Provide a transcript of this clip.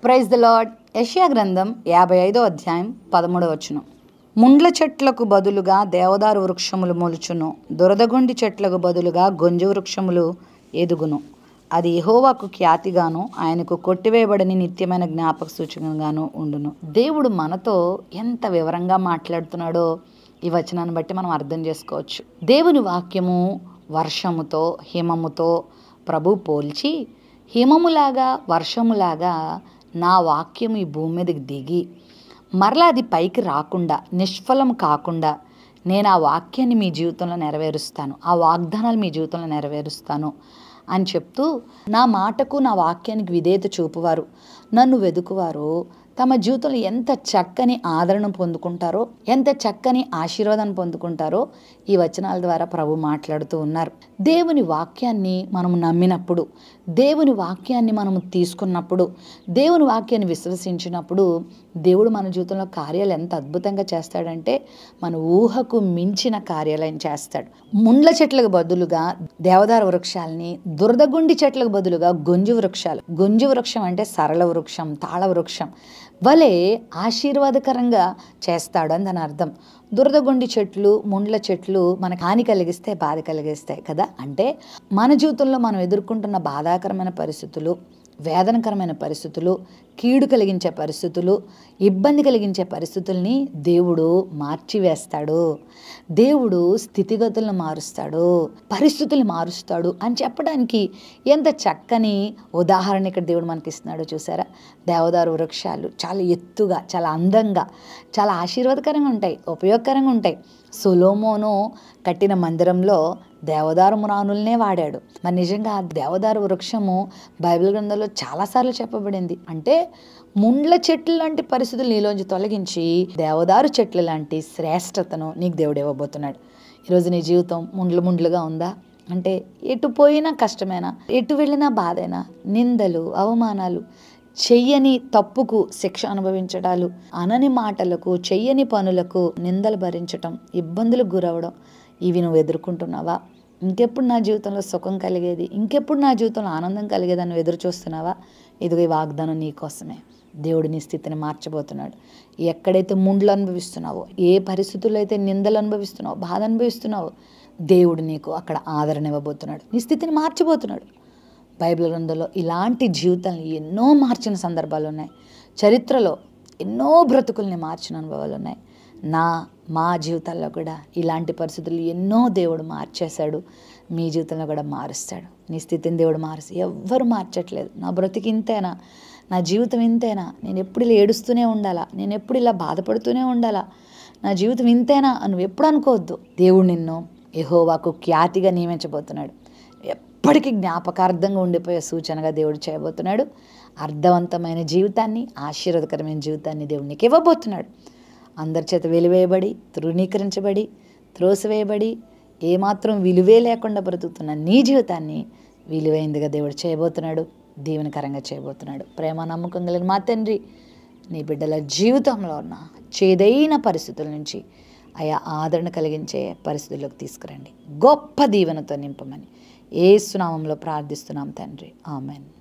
praise the lord యెషయా గ్రంథం యాభై ఐదో అధ్యాయం పదమూడవ వచనం ముండ్ల చెట్లకు బదులుగా దేవదారు వృక్షములు మొలుచును దురదగొండి చెట్లకు బదులుగా గొంజు వృక్షములు ఎదుగును అది యెహోవాకు ఖ్యాతిగాను ఆయనకు కొట్టివేయబడని నిత్యమైన జ్ఞాపక సూచకంగాను ఉండును దేవుడు మనతో ఎంత వివరంగా మాట్లాడుతున్నాడో ఈ వచనాన్ని బట్టి మనం అర్థం చేసుకోవచ్చు దేవుని వాక్యము వర్షముతో హిమముతో ప్రభు పోల్చి హిమములాగా వర్షములాగా నా వాక్యం ఈ భూమి మీదకి దిగి మరలా అది పైకి రాకుండా నిష్ఫలం కాకుండా నేను ఆ వాక్యాన్ని మీ జీవితంలో నెరవేరుస్తాను ఆ వాగ్దానాలు మీ జీవితంలో నెరవేరుస్తాను అని చెప్తూ నా మాటకు నా వాక్యానికి విధేయత చూపువారు నన్ను వెదుకువారు తమ జీవితంలో ఎంత చక్కని ఆదరణ పొందుకుంటారో ఎంత చక్కని ఆశీర్వాదాన్ని పొందుకుంటారో ఈ వచనాల ద్వారా ప్రభు మాట్లాడుతూ ఉన్నారు దేవుని వాక్యాన్ని మనము నమ్మినప్పుడు దేవుని వాక్యాన్ని మనము తీసుకున్నప్పుడు దేవుని వాక్యాన్ని విశ్వసించినప్పుడు దేవుడు మన జీవితంలో కార్యాలు ఎంత అద్భుతంగా చేస్తాడంటే మన ఊహకు మించిన కార్యాలయం చేస్తాడు ముండ్ల చెట్లకు బదులుగా దేవదార వృక్షాలని దురదగుండి చెట్లకు బదులుగా గొంజు వృక్షాలు గొంజు వృక్షం అంటే సరళ వృక్షం తాళ వృక్షం వలె ఆశీర్వాదకరంగా చేస్తాడు అని దాని అర్థం దురదగొండి చెట్లు ముండ్ల చెట్లు మనకు హాని కలిగిస్తే బాధ కలిగిస్తాయి కదా అంటే మన జీవితంలో మనం ఎదుర్కొంటున్న బాధాకరమైన పరిస్థితులు వేదనకరమైన పరిస్థితులు కీడు కలిగించే పరిస్థితులు ఇబ్బంది కలిగించే పరిస్థితుల్ని దేవుడు మార్చివేస్తాడు దేవుడు స్థితిగతులను మారుస్తాడు పరిస్థితులు మారుస్తాడు అని చెప్పడానికి ఎంత చక్కని ఉదాహరణ ఇక్కడ దేవుడు మనకి ఇస్తున్నాడో చూసారా దేవదారు వృక్షాలు చాలా ఎత్తుగా చాలా అందంగా చాలా ఆశీర్వాదకరంగా ఉంటాయి ఉపయోగకరంగా ఉంటాయి సొలోమోను కట్టిన మందిరంలో దేవదారు మురానులనే వాడాడు మరి నిజంగా ఆ దేవదారు వృక్షము బైబిల్ గ్రంథంలో చాలాసార్లు చెప్పబడింది అంటే ముండ్ల చెట్లు లాంటి పరిస్థితులు నీలోంచి తొలగించి దేవదారు చెట్ల లాంటి శ్రేష్టతను నీకు దేవుడు ఇవ్వబోతున్నాడు ఈరోజు నీ జీవితం ముండ్లు ముండ్లుగా ఉందా అంటే ఎటు పోయినా కష్టమేనా ఎటు వెళ్ళినా బాధేనా నిందలు అవమానాలు చెయ్యని తప్పుకు శిక్ష అనుభవించడాలు అనని మాటలకు చెయ్యని పనులకు నిందలు భరించటం ఇబ్బందులకు గురవడం ఇవి నువ్వు ఎదుర్కొంటున్నావా ఇంకెప్పుడు నా జీవితంలో సుఖం కలిగేది ఇంకెప్పుడు నా జీవితంలో ఆనందం కలిగేదని నువ్వు ఎదురు చూస్తున్నావా ఇదిగో ఈ వాగ్దానం నీ కోసమే దేవుడు నీ స్థితిని మార్చబోతున్నాడు ఎక్కడైతే ముండ్లు అనుభవిస్తున్నావో ఏ పరిస్థితుల్లో అయితే నిందలు అనుభవిస్తున్నావో బాధ అనుభవిస్తున్నావో దేవుడు నీకు అక్కడ ఆదరణ ఇవ్వబోతున్నాడు నీ స్థితిని మార్చబోతున్నాడు బైబిల్ గ్రంథంలో ఇలాంటి జీవితాలను ఎన్నో మార్చిన సందర్భాలు ఉన్నాయి చరిత్రలో ఎన్నో బ్రతుకుల్ని మార్చిన అనుభవాలు ఉన్నాయి నా మా జీవితాల్లో కూడా ఇలాంటి పరిస్థితులు ఎన్నో దేవుడు మార్చేశాడు మీ జీవితంలో కూడా మారుస్తాడు నీ స్థితిని దేవుడు మారుస్తాడు ఎవ్వరు మార్చట్లేదు నా బ్రతికి ఇంతేనా నా జీవితం ఇంతేనా నేను ఎప్పుడు ఇలా ఏడుస్తూనే ఉండాలా నేను ఎప్పుడు ఇలా బాధపడుతూనే ఉండాలా నా జీవితం ఇంతేనా అని నువ్వు ఎప్పుడు అనుకోవద్దు దేవుడు నిన్ను యెహోవాకు ఖ్యాతిగా నియమించబోతున్నాడు ఎప్పటికీ జ్ఞాపకార్థంగా ఉండిపోయే సూచనగా దేవుడు చేయబోతున్నాడు అర్థవంతమైన జీవితాన్ని ఆశీర్వదకరమైన జీవితాన్ని దేవుడు నీకు ఇవ్వబోతున్నాడు అందరి చేత వెలివేయబడి తృణీకరించబడి త్రోసివేయబడి ఏమాత్రం విలువే లేకుండా బ్రతుకుతున్న నీ జీవితాన్ని విలువైందిగా దేవుడు చేయబోతున్నాడు దీవెనకరంగా చేయబోతున్నాడు ప్రేమ నమ్మకం కలిగిన మా తండ్రి నీ బిడ్డల జీవితంలో ఉన్న చేదైన పరిస్థితుల నుంచి ఆయా ఆదరణ కలిగించే పరిస్థితుల్లోకి తీసుకురండి గొప్ప దీవెనతో నింపమని ఏ సునామంలో ప్రార్థిస్తున్నాం తండ్రి ఆమెన్